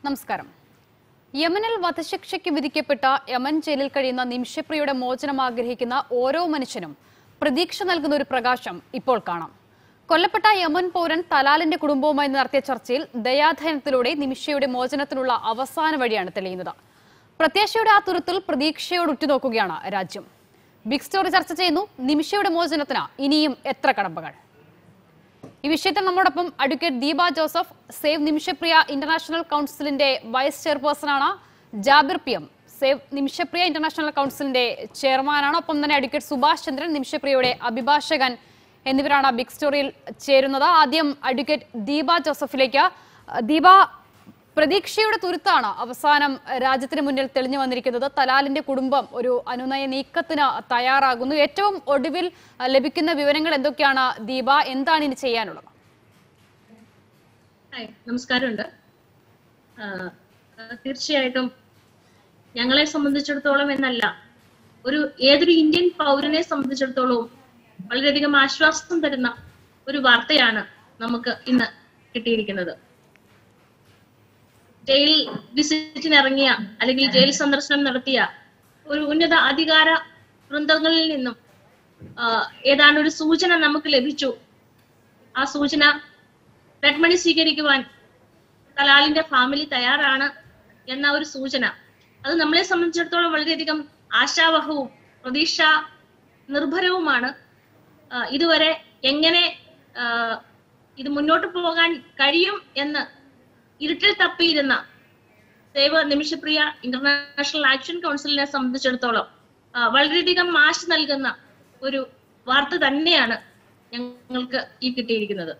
നമസ്കാരം യമനിൽ വധശിക്ഷയ്ക്ക് വിധിക്കപ്പെട്ട യമൻ ജയിലിൽ കഴിയുന്ന നിമിഷപ്രിയയുടെ മോചനം ആഗ്രഹിക്കുന്ന ഓരോ മനുഷ്യനും പ്രതീക്ഷ നൽകുന്ന ഒരു പ്രകാശം ഇപ്പോൾ കാണാം കൊല്ലപ്പെട്ട യമൻ പൗരൻ തലാലിന്റെ കുടുംബവുമായി നടത്തിയ ചർച്ചയിൽ ദയാധനത്തിലൂടെ നിമിഷയുടെ മോചനത്തിനുള്ള അവസാന വഴിയാണ് തെളിയുന്നത് പ്രത്യാശയുടെ ആ തുരുത്തിൽ പ്രതീക്ഷയോട് ഉറ്റുനോക്കുകയാണ് രാജ്യം ബിഗ് സ്റ്റോറി ചർച്ച ചെയ്യുന്നു നിമിഷയുടെ മോചനത്തിന് ഇനിയും എത്ര കടമ്പകൾ ഈ വിഷയത്തിൽ നമ്മോടൊപ്പം advocate Deepa Joseph save Nimishapriya international കൗൺസിലിന്റെ വൈസ് ചെയർപേഴ്സണാണ് Jabir P M save Nimishapriya international കൗൺസിലിന്റെ ചെയർമാനാണ് ഒപ്പം തന്നെ അഡ്വക്കേറ്റ് സുഭാഷ് ചന്ദ്രൻ നിമിഷപ്രിയയുടെ അഭിഭാഷകൻ എന്നിവരാണ് ബിഗ് സ്റ്റോറിയിൽ ചേരുന്നത് ആദ്യം അഡ്വക്കേറ്റ് ദീപ ജോസഫിലേക്ക് ദീപ പ്രതീക്ഷയുടെ തുരുത്താണ് അവസാനം രാജ്യത്തിന് മുന്നിൽ തെളിഞ്ഞു വന്നിരിക്കുന്നത് തലാലിന്റെ കുടുംബം ഒരു അനുനയ നീക്കത്തിന് തയ്യാറാകുന്നു ഏറ്റവും ഒടുവിൽ അഹ്, ലഭിക്കുന്ന വിവരങ്ങൾ എന്തൊക്കെയാണ് ദീപ എന്താണ് ഇനി ചെയ്യാനുള്ളത് ഹായ് നമസ്കാരമുണ്ട് ആ, ആ, തീർച്ചയായിട്ടും ഞങ്ങളെ സംബന്ധിച്ചിടത്തോളം എന്നല്ല ഒരു ഏതൊരു ഇന്ത്യൻ പൗരനെ സംബന്ധിച്ചിടത്തോളവും വളരെയധികം ആശ്വാസം തരുന്ന ഒരു വാർത്തയാണ് നമുക്ക് ഇന്ന് കിട്ടിയിരിക്കുന്നത് ജയിൽ വിസിറ്റിന് ഇറങ്ങിയ അല്ലെങ്കിൽ ജയിൽ സന്ദർശനം നടത്തിയ ഒരു ഉന്നത അധികാര വൃന്ദങ്ങളിൽ നിന്നും ആ, ഏതാണ്ട് ഒരു സൂചന നമുക്ക് ലഭിച്ചു ആ സൂചന റെഡ് മണി സ്വീകരിക്കുവാൻ തലാലിന്റെ ഫാമിലി തയ്യാറാണ് എന്ന ഒരു സൂചന അത് നമ്മളെ സംബന്ധിച്ചിടത്തോളം വളരെയധികം ആശാവഹവും പ്രതീക്ഷ നിർഭരവുമാണ് ആ, ഇതുവരെ എങ്ങനെ ആ, ഇത് മുന്നോട്ട് പോകാൻ കഴിയും എന്ന് ഇരുട്ടിൽ തപ്പിയിരുന്ന സേവ നിമിഷപ്രിയ ഇന്റർനാഷണൽ ആക്ഷൻ കൗൺസിലിനെ സംബന്ധിച്ചിടത്തോളം ആ, വളരെയധികം ആശ നൽകുന്ന ഒരു വാർത്ത തന്നെയാണ് ഞങ്ങൾക്ക് ഈ കിട്ടിയിരിക്കുന്നത്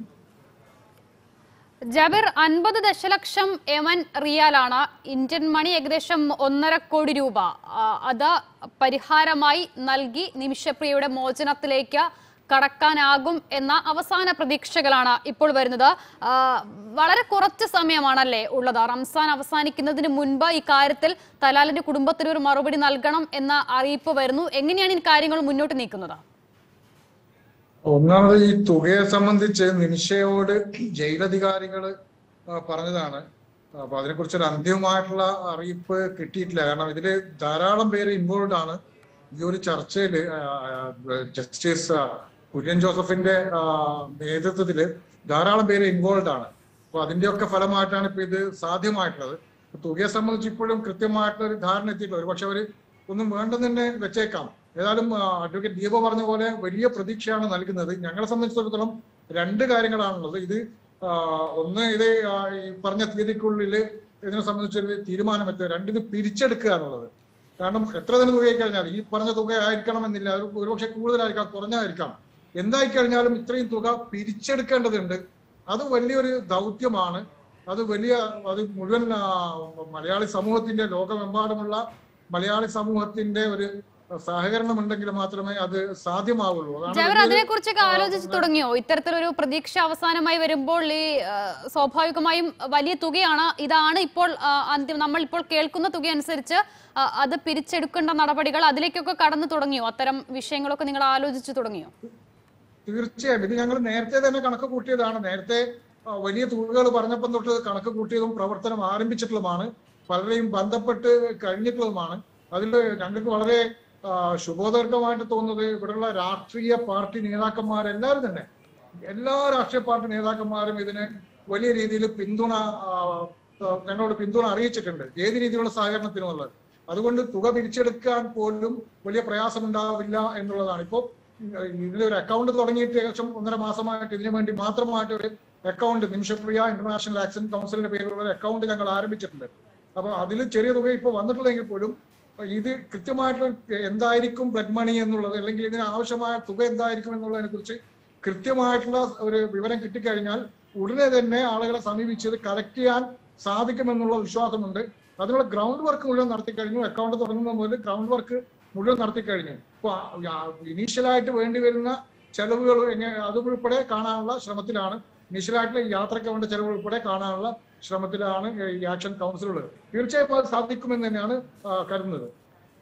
ജാബിർ അൻപത് ദശലക്ഷം യമൻ റിയാലാണ് ഇന്ത്യൻ മണി ഏകദേശം ഒന്നര കോടി രൂപ ആ, അത് പരിഹാരമായി നൽകി നിമിഷപ്രിയയുടെ മോചനത്തിലേക്ക് കടക്കാനാകും എന്ന അവസാന പ്രതീക്ഷകളാണ് ഇപ്പോൾ വരുന്നത് ആ, വളരെ കുറച്ച് സമയമാണല്ലേ ഉള്ളത് റംസാൻ അവസാനിക്കുന്നതിന് മുൻപ് ഈ കാര്യത്തിൽ തലാലിന്റെ കുടുംബത്തിന് ഒരു മറുപടി നൽകണം എന്ന അറിയിപ്പ് വരുന്നു എങ്ങനെയാണ് ഈ കാര്യങ്ങൾ മുന്നോട്ട് നീക്കുന്നത് ഒന്നാമത് ഈ തുകയെ സംബന്ധിച്ച് നിമിഷയോട് ജയിലധികാരികള് ആ, പറഞ്ഞതാണ് അപ്പൊ അതിനെക്കുറിച്ച് ഒരു അന്തിമമായിട്ടുള്ള അറിയിപ്പ് കിട്ടിയിട്ടില്ല കാരണം ഇതില് ധാരാളം പേര് ഇൻവോൾവ് ആണ് ഈ ഒരു ചർച്ചയില് ആ, ആ, ജസ്റ്റിസ് ആ, കുര്യൻ ജോസഫിന്റെ ആ, നേതൃത്വത്തില് ധാരാളം പേര് ഇൻവോൾവ് ആണ് അപ്പൊ അതിന്റെയൊക്കെ ഫലമായിട്ടാണ് ഇപ്പൊ ഇത് സാധ്യമായിട്ടുള്ളത് ഇപ്പൊ തുകയെ സംബന്ധിച്ച് ഇപ്പോഴും കൃത്യമായിട്ടുള്ള ഒരു ധാരണ എത്തിയിട്ടില്ല ഒരുപക്ഷെ അവര് ഒന്നും വേണ്ടെന്ന് തന്നെ വെച്ചേക്കാം ഏതായാലും ആ, അഡ്വക്കേറ്റ് ദീപ പറഞ്ഞ പോലെ വലിയ പ്രതീക്ഷയാണ് നൽകുന്നത് ഞങ്ങളെ സംബന്ധിച്ചിടത്തോളം രണ്ട് കാര്യങ്ങളാണുള്ളത് ഇത് ആ, ഒന്ന് ഇത് ആ, ഈ പറഞ്ഞ തീയതിക്കുള്ളിൽ ഇതിനെ സംബന്ധിച്ചൊരു തീരുമാനമെത്തുക രണ്ട് ഇത് പിരിച്ചെടുക്കുക എന്നുള്ളത് കാരണം എത്ര തന്നെ തുകയായി കഴിഞ്ഞാൽ ഈ പറഞ്ഞ തുക ആയിരിക്കണമെന്നില്ല അത് ഒരുപക്ഷെ കൂടുതലായിരിക്കാം കുറഞ്ഞായിരിക്കാം എന്തായി കഴിഞ്ഞാലും ഇത്രയും തുക പിരിച്ചെടുക്കേണ്ടതുണ്ട് അത് വലിയൊരു ദൗത്യമാണ് അത് വലിയ അത് മുഴുവൻ ആ, മലയാളി സമൂഹത്തിന്റെ ലോകമെമ്പാടുമുള്ള മലയാളി സമൂഹത്തിന്റെ ഒരു സഹകരണം ഉണ്ടെങ്കിൽ മാത്രമേ അത് സാധ്യമാവുള്ളൂ അതാണ് ജവർ വലിയൊരു- അതിനെ കുറിച്ചൊക്കെ ആലോചിച്ച് തുടങ്ങിയോ ഇത്തരത്തിലൊരു പ്രതീക്ഷ അവസാനമായി വരുമ്പോൾ ഈ ആ, സ്വാഭാവികമായും വലിയ തുകയാണ് ഇതാണ് ഇപ്പോൾ ആ, അന്തിമ നമ്മൾ ഇപ്പോൾ കേൾക്കുന്ന തുക അനുസരിച്ച് ആ, അത് പിരിച്ചെടുക്കേണ്ട നടപടികൾ അതിലേക്കൊക്കെ കടന്നു തുടങ്ങിയോ അത്തരം വിഷയങ്ങളൊക്കെ നിങ്ങൾ ആലോചിച്ചു തുടങ്ങിയോ തീർച്ചയായും ഇത് ഞങ്ങൾ നേരത്തെ തന്നെ കണക്ക് കൂട്ടിയതാണ് നേരത്തെ ആ, വലിയ തുകകൾ പറഞ്ഞപ്പം തൊട്ട് കണക്ക് കൂട്ടിയതും പ്രവർത്തനം ആരംഭിച്ചിട്ടുള്ളതുമാണ് പലരെയും ബന്ധപ്പെട്ട് കഴിഞ്ഞിട്ടുള്ളതുമാണ് അതിൽ ഞങ്ങൾക്ക് വളരെ ആ, ശുഭോദർക്കമായിട്ട് തോന്നുന്നത് ഇവിടെയുള്ള രാഷ്ട്രീയ പാർട്ടി നേതാക്കന്മാരെല്ലാവരും തന്നെ എല്ലാ രാഷ്ട്രീയ പാർട്ടി നേതാക്കന്മാരും ഇതിന് വലിയ രീതിയിൽ പിന്തുണ ആ, ആ, ഞങ്ങളോട് പിന്തുണ അറിയിച്ചിട്ടുണ്ട് ഏത് രീതിയിലുള്ള സഹകരണത്തിനുമുള്ളത് അതുകൊണ്ട് തുക പിരിച്ചെടുക്കാൻ പോലും വലിയ പ്രയാസമുണ്ടാവില്ല എന്നുള്ളതാണ് ഇപ്പോൾ ഇതിലൊരു അക്കൗണ്ട് തുടങ്ങിയിട്ട് ഏകദേശം ഒന്നര മാസമായിട്ട് ഇതിനു വേണ്ടി മാത്രമായിട്ട് ഒരു അക്കൗണ്ട് നിമിഷപ്രിയ ഇന്റർനാഷണൽ ആക്ഷൻ കൗൺസിലിന്റെ പേരിലുള്ള ഒരു അക്കൗണ്ട് ഞങ്ങൾ ആരംഭിച്ചിട്ടുണ്ട് അപ്പൊ അതിൽ ചെറിയ തുക ഇപ്പോൾ വന്നിട്ടുള്ളെങ്കിൽ പോലും ഇത് കൃത്യമായിട്ടുള്ള എന്തായിരിക്കും ബ്ലഡ് മണി എന്നുള്ളത് അല്ലെങ്കിൽ ഇതിന് ആവശ്യമായ തുക എന്തായിരിക്കും എന്നുള്ളതിനെ കുറിച്ച് കൃത്യമായിട്ടുള്ള ഒരു വിവരം കിട്ടിക്കഴിഞ്ഞാൽ ഉടനെ തന്നെ ആളുകളെ സമീപിച്ച് ഇത് കളക്ട് ചെയ്യാൻ സാധിക്കുമെന്നുള്ള വിശ്വാസമുണ്ട് അതിനുള്ള ഗ്രൗണ്ട് വർക്ക് മുഴുവൻ നടത്തി കഴിഞ്ഞു അക്കൗണ്ട് തുടങ്ങുന്ന മുതൽ ഗ്രൗണ്ട് വർക്ക് മുഴുവൻ നടത്തി കഴിഞ്ഞു ഇപ്പൊ ഇനീഷ്യലായിട്ട് വേണ്ടി വരുന്ന ചെലവുകൾ എങ്ങനെ അതും ഉൾപ്പെടെ കാണാനുള്ള ശ്രമത്തിലാണ് ഇനീഷ്യലായിട്ടുള്ള ഈ യാത്രയ്ക്ക് വേണ്ട ചെലവ് ഉൾപ്പെടെ കാണാനുള്ള ശ്രമത്തിലാണ് ഈ ആക്ഷൻ കൗൺസിലുള്ളത് തീർച്ചയായും അത് സാധിക്കുമെന്ന് തന്നെയാണ് ആ, കരുതുന്നത്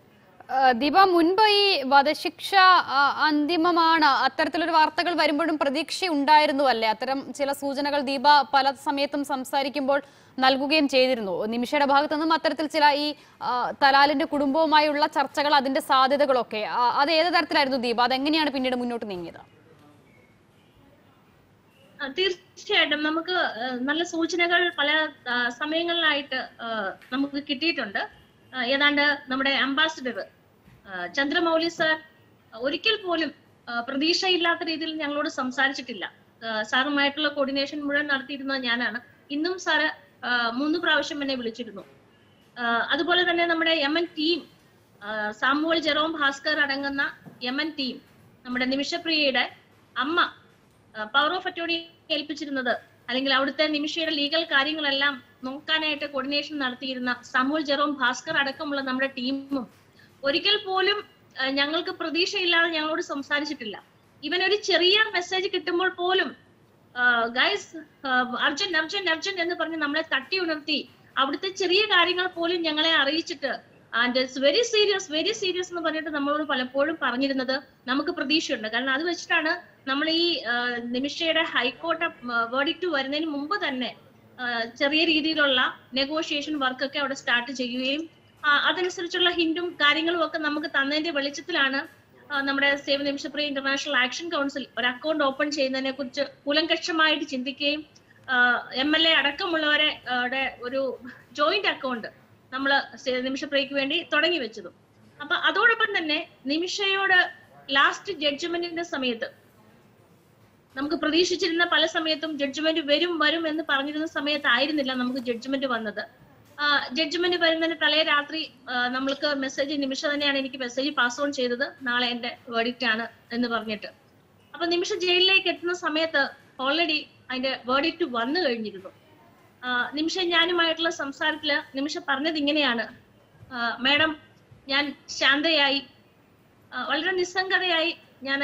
ആ, ദീപ മുൻപ് ഈ വധശിക്ഷ ആ, അന്തിമമാണ് അത്തരത്തിലൊരു വാർത്തകൾ വരുമ്പോഴും പ്രതീക്ഷ ഉണ്ടായിരുന്നു അല്ലേ അത്തരം ചില സൂചനകൾ ദീപ പല സമയത്തും സംസാരിക്കുമ്പോൾ നൽകുകയും ചെയ്തിരുന്നു നിമിഷയുടെ ഭാഗത്തു നിന്നും അത്തരത്തിൽ ചില ഈ ആ, തലാലിന്റെ കുടുംബവുമായുള്ള ചർച്ചകൾ അതിന്റെ സാധ്യതകളൊക്കെ ആ, അത് ഏത് തരത്തിലായിരുന്നു ദീപ അതെങ്ങനെയാണ് പിന്നീട് മുന്നോട്ട് നീങ്ങിയത് ആ, തീർച്ചയായിട്ടും നമുക്ക് ആ, നല്ല സൂചനകൾ പല ആ, സമയങ്ങളിലായിട്ട് ആ, നമുക്ക് കിട്ടിയിട്ടുണ്ട് ആ, ഏതാണ്ട് നമ്മുടെ അംബാസിഡർ ചന്ദ്രമൗലി സാർ ഒരിക്കൽ പോലും ആ, പ്രതീക്ഷയില്ലാത്ത രീതിയിൽ ഞങ്ങളോട് സംസാരിച്ചിട്ടില്ല ആ, സാറുമായിട്ടുള്ള കോർഡിനേഷൻ മുഴുവൻ നടത്തിയിരുന്നത് ഞാനാണ് ഇന്നും സാറ് ആ, മൂന്ന് പ്രാവശ്യം എന്നെ വിളിച്ചിരുന്നു ആ, അതുപോലെ തന്നെ നമ്മുടെ M N team Samuel Jerome Bhaskar അടങ്ങുന്ന എം എൻ ടീം നമ്മുടെ നിമിഷപ്രിയയുടെ അമ്മ പവർ ഓഫ് അറ്റോർണി ഏൽപ്പിച്ചിരുന്നത് അല്ലെങ്കിൽ അവിടുത്തെ നിമിഷയുടെ ലീഗൽ കാര്യങ്ങളെല്ലാം നോക്കാനായിട്ട് കോർഡിനേഷൻ നടത്തിയിരുന്ന സാമുവൽ ജെറോം ഭാസ്കർ അടക്കമുള്ള നമ്മുടെ ടീമും ഒരിക്കൽ പോലും ആ, ഞങ്ങൾക്ക് പ്രതീക്ഷയില്ലാതെ ഞങ്ങളോട് സംസാരിച്ചിട്ടില്ല ഇവൻ ഒരു ചെറിയ മെസ്സേജ് കിട്ടുമ്പോൾ പോലും ഗൈസ് അർജന്റ് അർജന്റ് അർജന്റ് എന്ന് പറഞ്ഞ് നമ്മളെ തട്ടി ഉണർത്തി അവിടുത്തെ ചെറിയ കാര്യങ്ങൾ പോലും ഞങ്ങളെ അറിയിച്ചിട്ട് and it's very serious very serious എന്ന് പറഞ്ഞിട്ട് നമ്മളോട് പലപ്പോഴും പറഞ്ഞിരുന്നത് നമുക്ക് പ്രതീക്ഷയുണ്ട് കാരണം അത് വെച്ചിട്ടാണ് നമ്മൾ ഈ ആ, നിമിഷയുടെ ഹൈക്കോർട്ട് വേർഡിക്റ്റ് വരുന്നതിന് മുമ്പ് തന്നെ ആ, ചെറിയ രീതിയിലുള്ള നെഗോഷിയേഷൻ വർക്കൊക്കെ അവിടെ സ്റ്റാർട്ട് ചെയ്യുകയും ആ, അതനുസരിച്ചുള്ള ഹിന്റും കാര്യങ്ങളും ഒക്കെ നമുക്ക് തന്നതിന്റെ വെളിച്ചത്തിലാണ് ആ, നമ്മുടെ save Nimishapriya international action council ഒരു അക്കൗണ്ട് ഓപ്പൺ ചെയ്യുന്നതിനെ കുറിച്ച് കൂലങ്കക്ഷമായിട്ട് ചിന്തിക്കുകയും എം എൽ എ അടക്കമുള്ളവരെ ആ, ടെ ഒരു ജോയിന്റ് അക്കൗണ്ട് നമ്മൾ നിമിഷപ്രിയക്ക് വേണ്ടി തുടങ്ങി വെച്ചതും അപ്പൊ അതോടൊപ്പം തന്നെ നിമിഷയോട് ലാസ്റ്റ് ജഡ്ജ്മെന്റിന്റെ സമയത്ത് നമുക്ക് പ്രതീക്ഷിച്ചിരുന്ന പല സമയത്തും ജഡ്ജ്മെന്റ് വരും വരും എന്ന് പറഞ്ഞിരുന്ന സമയത്തായിരുന്നില്ല നമുക്ക് ജഡ്ജ്മെന്റ് വന്നത് ജഡ്ജ്മെന്റ് വരുന്നതിന് തലേ രാത്രി ആ, നമ്മൾക്ക് മെസ്സേജ് നിമിഷ തന്നെയാണ് എനിക്ക് മെസ്സേജ് പാസ് ഓൺ ചെയ്തത് നാളെ എന്റെ വേർഡിക്റ്റ് ആണ് എന്ന് പറഞ്ഞിട്ട് അപ്പൊ നിമിഷ ജയിലിലേക്ക് എത്തുന്ന സമയത്ത് ഓൾറെഡി അതിന്റെ വേർഡിക്റ്റ് വന്നു കഴിഞ്ഞിരുന്നു ആ, നിമിഷ ഞാനുമായിട്ടുള്ള സംസാരത്തില് നിമിഷ പറഞ്ഞത് ഇങ്ങനെയാണ് മാഡം ഞാൻ ശാന്തയായി ആ, വളരെ നിസ്സംഗതയായി ഞാൻ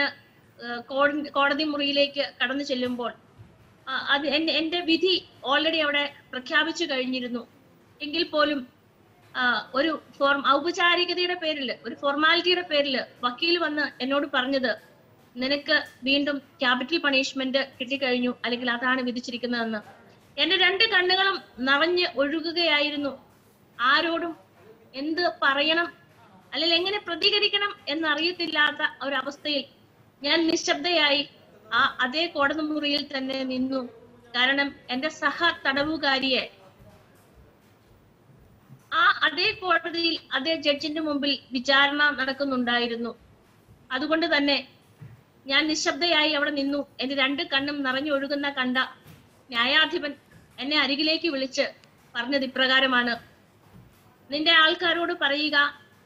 കോടതി മുറിയിലേക്ക് കടന്നു ചെല്ലുമ്പോൾ ആ, അത് എന്റെ എന്റെ വിധി ഓൾറെഡി അവിടെ പ്രഖ്യാപിച്ചു കഴിഞ്ഞിരുന്നു എങ്കിൽ പോലും ആ, ഒരു ഫോർം ഔപചാരികതയുടെ പേരിൽ ഒരു ഫോർമാലിറ്റിയുടെ പേരിൽ വക്കീൽ വന്ന് എന്നോട് പറഞ്ഞത് നിനക്ക് വീണ്ടും ക്യാപിറ്റൽ പണിഷ്മെന്റ് കിട്ടിക്കഴിഞ്ഞു അല്ലെങ്കിൽ അതാണ് വിധിച്ചിരിക്കുന്നതെന്ന് എന്റെ രണ്ട് കണ്ണുകളും നിറഞ്ഞ് ഒഴുകുകയായിരുന്നു ആരോടും എന്ത് പറയണം അല്ലെങ്കിൽ എങ്ങനെ പ്രതികരിക്കണം എന്നറിയത്തില്ലാത്ത ഒരവസ്ഥയിൽ ഞാൻ നിശബ്ദയായി ആ അതേ കോടതി മുറിയിൽ തന്നെ നിന്നു കാരണം എന്റെ സഹ തടവുകാരിയെ ആ അതേ കോടതിയിൽ അതേ ജഡ്ജിന്റെ മുമ്പിൽ വിചാരണ നടക്കുന്നുണ്ടായിരുന്നു അതുകൊണ്ട് തന്നെ ഞാൻ നിശബ്ദയായി അവിടെ നിന്നു എന്റെ രണ്ട് കണ്ണും നിറഞ്ഞൊഴുകുന്ന കണ്ട ന്യായാധിപൻ എന്നെ അരികിലേക്ക് വിളിച്ച് പറഞ്ഞത് ഇപ്രകാരമാണ് നിന്റെ ആൾക്കാരോട് പറയുക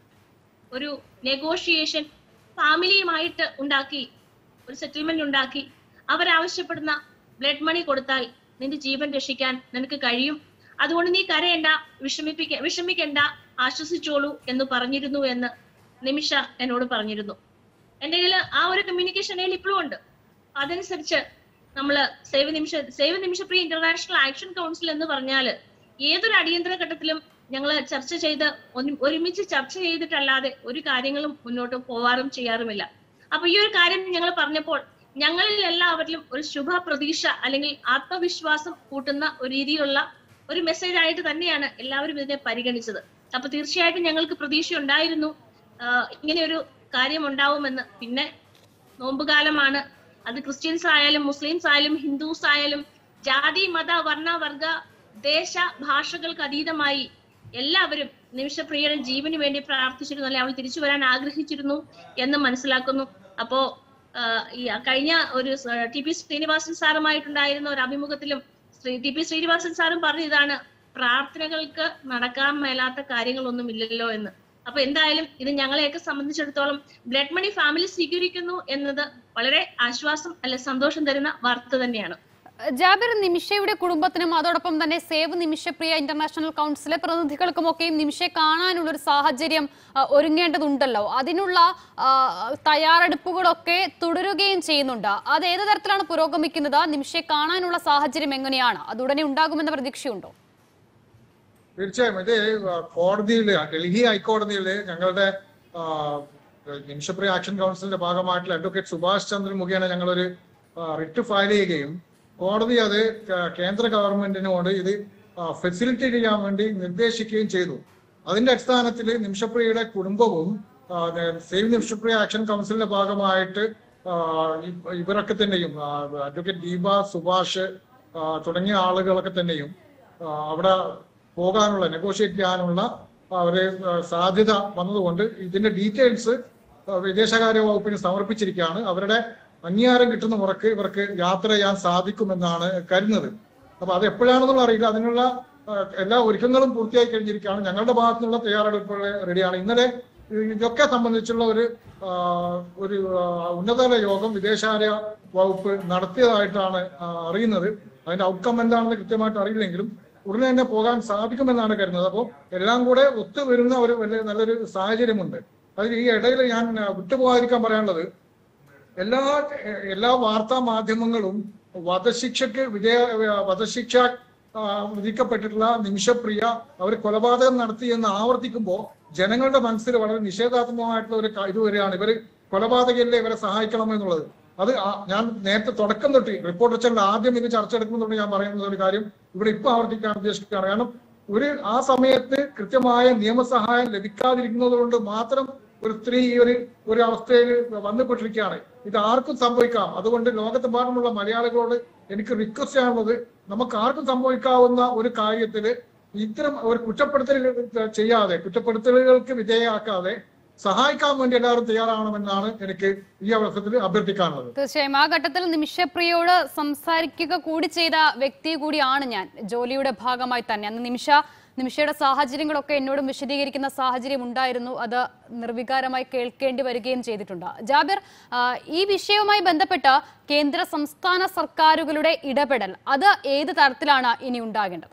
ഒരു നെഗോഷിയേഷൻ ഫാമിലിയുമായിട്ട് ഉണ്ടാക്കി ഒരു സെറ്റിൽമെന്റ് ഉണ്ടാക്കി അവരാവശ്യപ്പെടുന്ന ബ്ലഡ് മണി കൊടുത്താൽ നിന്റെ ജീവൻ രക്ഷിക്കാൻ നിനക്ക് കഴിയും അതുകൊണ്ട് നീ കരയണ്ട വിഷമിപ്പിക്ക വിഷമിക്കണ്ട ആശ്വസിച്ചോളൂ എന്ന് പറഞ്ഞിരുന്നു എന്ന് നിമിഷ എന്നോട് പറഞ്ഞിരുന്നു എന്റെ കയ്യിൽ ആ ഒരു കമ്മ്യൂണിക്കേഷൻ കയ്യിൽ ഇപ്പോഴും ഉണ്ട് അതനുസരിച്ച് നമ്മള് save Nimisha save Nimishapriya international action council എന്ന് പറഞ്ഞാല് ഏതൊരു അടിയന്തര ഘട്ടത്തിലും ഞങ്ങൾ ചർച്ച ചെയ്ത് ഒന്ന് ഒരുമിച്ച് ചർച്ച ചെയ്തിട്ടല്ലാതെ ഒരു കാര്യങ്ങളും മുന്നോട്ട് പോവാറും ചെയ്യാറുമില്ല അപ്പൊ ഈ ഒരു കാര്യം ഞങ്ങൾ പറഞ്ഞപ്പോൾ ഞങ്ങളിൽ എല്ലാവരിലും ഒരു ശുഭ പ്രതീക്ഷ അല്ലെങ്കിൽ ആത്മവിശ്വാസം കൂട്ടുന്ന ഒരു രീതിയിലുള്ള ഒരു മെസ്സേജ് ആയിട്ട് തന്നെയാണ് എല്ലാവരും ഇതിനെ പരിഗണിച്ചത് അപ്പൊ തീർച്ചയായിട്ടും ഞങ്ങൾക്ക് പ്രതീക്ഷ ഉണ്ടായിരുന്നു ആഹ് ഇങ്ങനെ ഒരു കാര്യം ഉണ്ടാവുമെന്ന് പിന്നെ നോമ്പുകാലമാണ് അത് ക്രിസ്ത്യൻസ് ആയാലും മുസ്ലിംസ് ആയാലും ഹിന്ദുസ് ആയാലും ജാതി മത വർണ്ണ വർഗ ദേശ ഭാഷകൾക്ക് അതീതമായി എല്ലാവരും നിമിഷപ്രിയയുടെ ജീവന് വേണ്ടി പ്രാർത്ഥിച്ചിരുന്നു അല്ലെ അവൾ തിരിച്ചു വരാൻ ആഗ്രഹിച്ചിരുന്നു എന്ന് മനസ്സിലാക്കുന്നു അപ്പോ ആഹ് ഈ കഴിഞ്ഞ ഒരു സ- ടി പി ശ്രീനിവാസൻ സാറുമായിട്ടുണ്ടായിരുന്ന ഒരു അഭിമുഖത്തിലും ശ്രീ ടി പി ശ്രീനിവാസൻ സാറും പറഞ്ഞു ഇതാണ് പ്രാർത്ഥനകൾക്ക് നടക്കാൻ മേലാത്ത കാര്യങ്ങളൊന്നും ഇല്ലല്ലോ എന്ന് അപ്പൊ എന്തായാലും ഇത് ഞങ്ങളെയൊക്കെ സംബന്ധിച്ചിടത്തോളം ബ്ലഡ് മണി ഫാമിലി സ്വീകരിക്കുന്നു എന്നത് വളരെ ആശ്വാസം അല്ലെ സന്തോഷം തരുന്ന വാർത്ത തന്നെയാണ് ജാബിർ നിമിഷയുടെ കുടുംബത്തിനും അതോടൊപ്പം തന്നെ സേവ് നിമിഷപ്രിയ ഇന്റർനാഷണൽ കൗൺസിലെ പ്രതിനിധികൾക്കുമൊക്കെയും നിമിഷയെ കാണാനുള്ള ഒരു സാഹചര്യം ആ, ഒരുങ്ങേണ്ടതുണ്ടല്ലോ അതിനുള്ള ആ, തയ്യാറെടുപ്പുകളൊക്കെ തുടരുകയും ചെയ്യുന്നുണ്ട് അത് ഏത് തരത്തിലാണ് പുരോഗമിക്കുന്നത് നിമിഷയെ കാണാനുള്ള സാഹചര്യം എങ്ങനെയാണ് അത് ഉടനെ ഉണ്ടാകുമെന്ന പ്രതീക്ഷയുണ്ടോ തീർച്ചയായും ഇത് കോടതിയിൽ ഡൽഹി ഹൈക്കോടതിയിൽ ഞങ്ങളുടെ ആ, നിമിഷപ്രിയ ആക്ഷൻ കൗൺസിലിന്റെ ഭാഗമായിട്ടുള്ള അഡ്വക്കേറ്റ് സുഭാഷ് ചന്ദ്രൻ മുഖേന ഞങ്ങളൊരു റിട്ട് ഫയൽ ചെയ്യുകയും കോടതി അത് കേ- കേന്ദ്ര ഗവൺമെന്റിനോട് ഇത് ഫെസിലിറ്റേറ്റ് ചെയ്യാൻ വേണ്ടി നിർദ്ദേശിക്കുകയും ചെയ്തു അതിന്റെ അടിസ്ഥാനത്തിൽ നിമിഷപ്രിയയുടെ കുടുംബവും ആ, സേവ് നിമിഷപ്രിയ ആക്ഷൻ കൗൺസിലിന്റെ ഭാഗമായിട്ട് ആ, ഇ- ഇവരൊക്കെ തന്നെയും ആ, അഡ്വക്കേറ്റ് ദീപ സുഭാഷ് ആ, തുടങ്ങിയ ആളുകളൊക്കെ തന്നെയും ആ, അവിടെ പോകാനുള്ള നെഗോഷിയേറ്റ് ചെയ്യാനുള്ള അവര് സാധ്യത വന്നതുകൊണ്ട് ഇതിന്റെ ഡീറ്റെയിൽസ് വിദേശകാര്യ വകുപ്പിന് സമർപ്പിച്ചിരിക്കുകയാണ് അവരുടെ അംഗീകാരം കിട്ടുന്ന മുറക്ക് ഇവർക്ക് യാത്ര ചെയ്യാൻ സാധിക്കുമെന്നാണ് കരുതുന്നത് അപ്പൊ അത് എപ്പോഴാണെന്നുള്ള അറിയില്ല അതിനുള്ള ആ, എല്ലാ ഒരുക്കങ്ങളും പൂർത്തിയായി കഴിഞ്ഞിരിക്കുകയാണ് ഞങ്ങളുടെ ഭാഗത്തു നിന്നുള്ള തയ്യാറെടുപ്പുകൾ റെഡിയാണ് ഇന്നലെ ഇതൊക്കെ സംബന്ധിച്ചുള്ള ഒരു ആ, ഒരു ആ, ഉന്നതതല യോഗം വിദേശകാര്യ വകുപ്പ് നടത്തിയതായിട്ടാണ് ആ, അറിയുന്നത് അതിന്റെ ഔട്ട്കം എന്താണെന്ന് കൃത്യമായിട്ട് അറിയില്ലെങ്കിലും ഉടനെ തന്നെ പോകാൻ സാധിക്കുമെന്നാണ് കരുതുന്നത് അപ്പോൾ എല്ലാം കൂടെ ഒത്തുവരുന്ന ഒരു വലിയ നല്ലൊരു സാഹചര്യമുണ്ട് അതിൽ ഈ ഇടയിൽ ഞാൻ ആ, വിട്ടുപോകാതിരിക്കാൻ പറയാനുള്ളത് എല്ലാ എല്ലാ വാർത്താ മാധ്യമങ്ങളും വധശിക്ഷക്ക് വിധേയ വധശിക്ഷ ആ, വിധിക്കപ്പെട്ടിട്ടുള്ള നിമിഷപ്രിയ അവർ കൊലപാതകം നടത്തി എന്ന് ആവർത്തിക്കുമ്പോൾ ജനങ്ങളുടെ മനസ്സിൽ വളരെ നിഷേധാത്മകമായിട്ടുള്ള ഒരു ക- ഇത് വരികയാണ് ഇവര് കൊലപാതകയല്ലേ ഇവരെ സഹായിക്കണം എന്നുള്ളത് അത് ആ- ഞാൻ നേരത്തെ തുടക്കം തൊട്ട് റിപ്പോർട്ടർ ചാനൽ ആദ്യം ഇത് ചർച്ച എടുക്കുന്നുണ്ട് ഞാൻ പറയുന്നത് ഒരു കാര്യം ഇവിടെ ഇപ്പൊ ആവർത്തിക്കാൻ ഉദ്ദേശിക്കുകയാണ് കാരണം ഒരു ആ സമയത്ത് കൃത്യമായ നിയമസഹായം ലഭിക്കാതിരിക്കുന്നത് കൊണ്ട് മാത്രം ഒരു സ്ത്രീ ഈ ഒരു ഒരു അവസ്ഥയിൽ വന്നുപെട്ടിരിക്കുകയാണ് ഇത് ആർക്കും സംഭവിക്കാം അതുകൊണ്ട് ലോകത്തെമ്പാടുമുള്ള മലയാളികളോട് എനിക്ക് റിക്വസ്റ്റ് ചെയ്യാനുള്ളത് നമുക്ക് ആർക്കും സംഭവിക്കാവുന്ന ഒരു കാര്യത്തില് ഇത്തരം ഒരു കുറ്റപ്പെടുത്തൽ ചെയ്യാതെ കുറ്റപ്പെടുത്തലുകൾക്ക് വിധേയമാക്കാതെ സഹായിക്കാൻ വേണ്ടി എല്ലാവരും തയ്യാറാവണമെന്നാണ് എനിക്ക് ഈ അവസരത്തിൽ അഭ്യർത്ഥിക്കാനുള്ളത് തീർച്ചയായും ആ ഘട്ടത്തിൽ നിമിഷപ്രിയോട് സംസാരിക്കുക കൂടി ചെയ്ത വ്യക്തി കൂടിയാണ് ഞാൻ ജോലിയുടെ ഭാഗമായി തന്നെ അന്ന് നിമിഷ നിമിഷയുടെ സാഹചര്യങ്ങളൊക്കെ എന്നോടും വിശദീകരിക്കുന്ന സാഹചര്യം ഉണ്ടായിരുന്നു അത് നിർവികാരമായി കേൾക്കേണ്ടി വരികയും ചെയ്തിട്ടുണ്ട് ജാബിർ ആ, ഈ വിഷയവുമായി ബന്ധപ്പെട്ട കേന്ദ്ര സംസ്ഥാന സർക്കാരുകളുടെ ഇടപെടൽ അത് ഏത് തരത്തിലാണ് ഇനി ഉണ്ടാകേണ്ടത്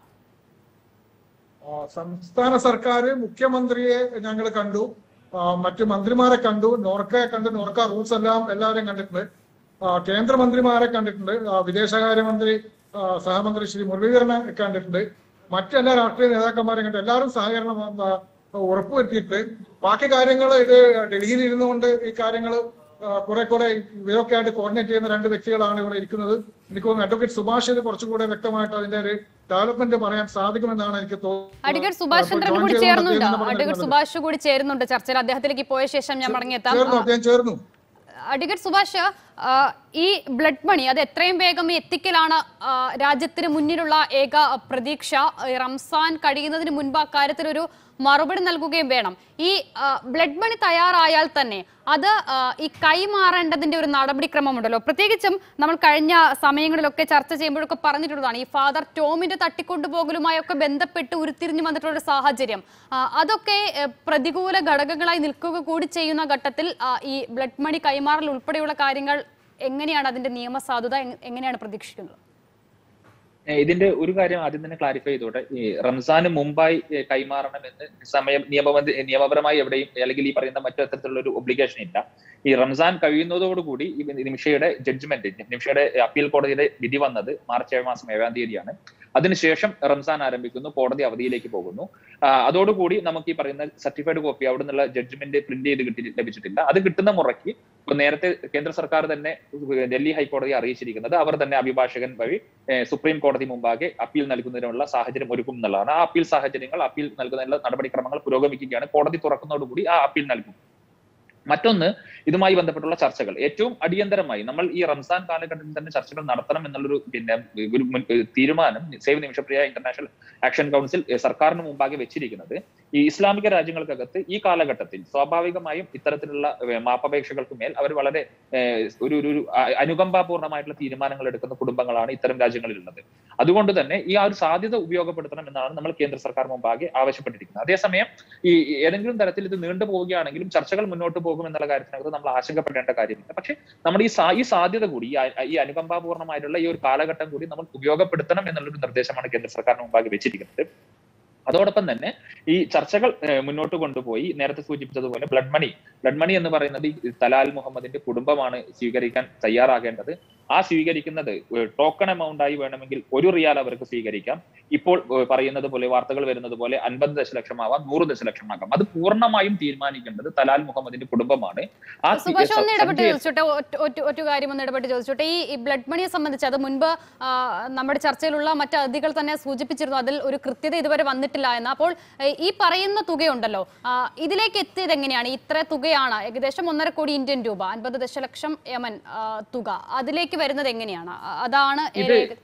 ആ, സംസ്ഥാന സർക്കാർ മുഖ്യമന്ത്രിയെ ഞങ്ങൾ കണ്ടു ആ, മറ്റു മന്ത്രിമാരെ കണ്ടു നോർക്കയെ കണ്ടു നോർക്ക റൂൾസ് എല്ലാം എല്ലാവരെയും കണ്ടിട്ടുണ്ട് ആ, കേന്ദ്രമന്ത്രിമാരെ കണ്ടിട്ടുണ്ട് ആ, വിദേശകാര്യമന്ത്രി ആ, സഹമന്ത്രി ശ്രീ മുരളീധരനെ കണ്ടിട്ടുണ്ട് മറ്റെല്ലാ രാഷ്ട്രീയ നേതാക്കന്മാരെ കണ്ടു എല്ലാവരും സഹകരണം ആ, ഉറപ്പുവരുത്തിയിട്ട് ബാക്കി കാര്യങ്ങൾ ഇത് ഡൽഹിയിൽ ഇരുന്നുകൊണ്ട് ഈ കാര്യങ്ങൾ കുറെ കുറെ ഇവരൊക്കെ ആയിട്ട് കോർഡിനേറ്റ് ചെയ്യുന്ന രണ്ട് വ്യക്തികളാണ് ഇവിടെ ഇരിക്കുന്നത് എനിക്ക് തോന്നുന്നു അഡ്വക്കേറ്റ് സുഭാഷ് ഇത് കുറച്ചുകൂടെ വ്യക്തമായിട്ട് അതിന്റെ ഒരു ഡെവലപ്മെന്റ് പറയാൻ സാധിക്കുമെന്നാണ് എനിക്ക് തോന്നുന്നത് അഡ്വക്കേറ്റ് സുഭാഷ് ചന്ദ്രൻ join കൂടി ചെയ്തുകൊണ്ട് ചേർന്നുണ്ട് അദ്ദേഹം പറഞ്ഞത് അഡ്വക്കേറ്റ് സുഭാഷ് കൂടി ചേരുന്നുണ്ട് ചർച്ചയിൽ അദ്ദേഹത്തിലേക്ക് പോയ ശേഷം ഞാൻ മടങ്ങിയെത്താം ചേർന്നു അദ്ദേഹം ചേർന്നു അഡ്വക്കേറ്റ് സുഭാഷ് ആ, ഈ ബ്ലഡ് മണി അത് എത്രയും വേഗം എത്തിക്കലാണ് ആ, രാജ്യത്തിന് മുന്നിലുള്ള ഏക പ്രതീക്ഷ ഈ റംസാൻ കഴിയുന്നതിന് മുൻപ് അക്കാര്യത്തിൽ ഒരു മറുപടി നൽകുകയും വേണം ഈ ആ, ബ്ലഡ് മണി തയ്യാറായാൽ തന്നെ അത് ആ, ഈ കൈമാറേണ്ടതിന്റെ ഒരു നടപടിക്രമമുണ്ടല്ലോ പ്രത്യേകിച്ചും നമ്മൾ കഴിഞ്ഞ സമയങ്ങളിലൊക്കെ ചർച്ച ചെയ്യുമ്പോഴൊക്കെ പറഞ്ഞിട്ടുള്ളതാണ് ഈ ഫാദർ ടോമിന്റെ തട്ടിക്കൊണ്ടുപോകലുമായൊക്കെ ബന്ധപ്പെട്ട് ഉരുത്തിരിഞ്ഞു വന്നിട്ടുള്ള ഒരു സാഹചര്യം ആ, അതൊക്കെ ഏ, പ്രതികൂല ഘടകങ്ങളായി നിൽക്കുക കൂടി ചെയ്യുന്ന ഘട്ടത്തിൽ ആ, ഈ ബ്ലഡ് മണി കൈമാറൽ ഉൾപ്പെടെയുള്ള കാര്യങ്ങൾ എങ്ങനെയാണ് അതിന്റെ നിയമസാധുത എങ്- എങ്ങനെയാണ് പ്രതീക്ഷിക്കുന്നത് ഏഹ് ഇതിന്റെ ഒരു കാര്യം ആദ്യം തന്നെ ക്ലാരിഫൈ ചെയ്തോട്ടെ ഈ റംസാന് മുമ്പായി ഏഹ് കൈമാറണമെന്ന് സമയം നിയമബന്ധ നിയമപരമായി എവിടെയും അല്ലെങ്കിൽ ഈ പറയുന്ന മറ്റു തരത്തിലുള്ള ഒരു ഒബ്ലിഗേഷൻ ഇല്ല ഈ റംസാൻ കഴിയുന്നതോടുകൂടി ഈ നിമിഷയുടെ ജഡ്ജ്മെന്റ് നിമിഷയുടെ അപ്പീൽ കോടതിയുടെ വിധി വന്നത് മാർച്ച് ഏഴ് മാസം ഏഴാം തീയതിയാണ് അതിനുശേഷം റംസാൻ ആരംഭിക്കുന്നു കോടതി അവധിയിലേക്ക് പോകുന്നു ആ, അതോടുകൂടി നമുക്ക് ഈ പറയുന്ന സർട്ടിഫൈഡ് കോപ്പി അവിടെ നിന്നുള്ള ജഡ്ജ്മെന്റ് പ്രിന്റ് ചെയ്ത് കിട്ടി ലഭിച്ചിട്ടില്ല അത് കിട്ടുന്ന മുറയ്ക്ക് ഇപ്പൊ നേരത്തെ കേന്ദ്ര സർക്കാർ തന്നെ ഡൽഹി ഹൈക്കോടതിയെ അറിയിച്ചിരിക്കുന്നത് അവർ തന്നെ അഭിഭാഷകൻ വഴി ഏഹ് സുപ്രീം കോടതി മുമ്പാകെ അപ്പീൽ നൽകുന്നതിനുള്ള സാഹചര്യം ഒരുക്കും എന്നുള്ളതാണ് ആ അപ്പീൽ സാഹചര്യങ്ങൾ അപ്പീൽ നൽകുന്നതിനുള്ള നടപടിക്രമങ്ങൾ പുരോഗമിക്കുകയാണ് കോടതി തുറക്കുന്നതോടുകൂടി ആ അപ്പീൽ നൽകും മറ്റൊന്ന് ഇതുമായി ബന്ധപ്പെട്ടുള്ള ചർച്ചകൾ ഏറ്റവും അടിയന്തരമായി നമ്മൾ ഈ റംസാൻ കാലഘട്ടത്തിൽ തന്നെ ചർച്ചകൾ നടത്തണം എന്നുള്ളൊരു പിന്നെ ഒരു മുൻ- തീരുമാനം save Nimishapriya international action council ഏഹ് സർക്കാരിന് മുമ്പാകെ വെച്ചിരിക്കുന്നത് ഈ ഇസ്ലാമിക രാജ്യങ്ങൾക്കകത്ത് ഈ കാലഘട്ടത്തിൽ സ്വാഭാവികമായും ഇത്തരത്തിലുള്ള ഏഹ് മാപ്പപേക്ഷകൾക്ക് മേൽ അവർ വളരെ ഏഹ് ഒരു ഒരു ഒരു അ- അനുകമ്പാപൂർണമായിട്ടുള്ള തീരുമാനങ്ങൾ എടുക്കുന്ന കുടുംബങ്ങളാണ് ഇത്തരം രാജ്യങ്ങളിലുള്ളത് അതുകൊണ്ട് തന്നെ ഈ ആ ഒരു സാധ്യത ഉപയോഗപ്പെടുത്തണം എന്നാണ് നമ്മൾ കേന്ദ്ര സർക്കാർ മുമ്പാകെ ആവശ്യപ്പെട്ടിരിക്കുന്നത് അതേസമയം ഈ ഈ ഏതെങ്കിലും തരത്തിൽ ഇത് നീണ്ടു പോവുകയാണെങ്കിലും ചർച്ചകൾ മുന്നോട്ട് പോകും എന്നുള്ള കാര്യത്തിനകത്ത് നമ്മൾ ആശങ്കപ്പെടേണ്ട കാര്യമില്ല പക്ഷെ നമ്മൾ ഈ സാ- ഈ സാധ്യത കൂടി ഈ അ- ഈ അനുകമ്പാപൂർണമായിട്ടുള്ള ഈ ഒരു കാലഘട്ടം കൂടി നമ്മൾ ഉപയോഗപ്പെടുത്തണം എന്നുള്ളൊരു നിർദ്ദേശമാണ് കേന്ദ്ര സർക്കാരിന് മുമ്പാകെ വെച്ചിരിക്കുന്നത് അതോടൊപ്പം തന്നെ ഈ ചർച്ചകൾ ഏഹ്, മുന്നോട്ട് കൊണ്ടുപോയി നേരത്തെ സൂചിപ്പിച്ചതുപോലെ ബ്ലഡ് മണി ബ്ലഡ് മണി എന്ന് പറയുന്നത് ഈ തലാൽ മുഹമ്മദിന്റെ കുടുംബമാണ് സ്വീകരിക്കാൻ തയ്യാറാകേണ്ടത് ആ സ്വീകരിക്കുന്നത് ടോക്കൺ എമൗണ്ട് ആയി വേണമെങ്കിൽ ഒരു റിയാൽ അവർക്ക് സ്വീകരിക്കാം ഇപ്പോൾ ഏഹ്, പറയുന്നത് പോലെ വാർത്തകൾ വരുന്നത് പോലെ അൻപത് ദശലക്ഷമാവാം നൂറ് ദശലക്ഷമാകാം അത് പൂർണ്ണമായും തീരുമാനിക്കേണ്ടത് തലാൽ മുഹമ്മദിന്റെ കുടുംബമാണ് ആ തി- സുഭാഷ് ഒന്ന് സ- ഇടപെട്ട് സഞ്ജയ് ചോദിച്ചോട്ടെ ഒറ്റ- ഒറ്റ ഒറ്റ കാര്യം ഒന്ന് ഇടപെട്ട് ചോദിച്ചോട്ടെ ഈ ബ്ലഡ് മണിയെ സംബന്ധിച്ച് അത് മുൻപ് ആ, നമ്മുടെ ചർച്ചയിലുള്ള മറ്റ് അതിഥികൾ തന്നെ സൂചിപ്പിച്ചിരുന്നു അതിൽ ഒരു കൃത്യത ഇതുവരെ വന്നിട്ടില്ല എന്ന് അപ്പോൾ ഏ, ഈ പറയുന്ന തുകയുണ്ടല്ലോ ആ, ഇതിലേക്ക് എത്തിയത് എങ്ങനെയാണ് ഇത്ര തുകയാണ് ഏകദേശം ഒന്നര കോടി ഇന്ത്യൻ രൂപ അൻപത് ദശലക്ഷം യമൻ ആ, തുക അതിലേക്ക് വരുന്നത് എങ്ങനെയാണ് ആ, അതാണ് ഇത് ഏക-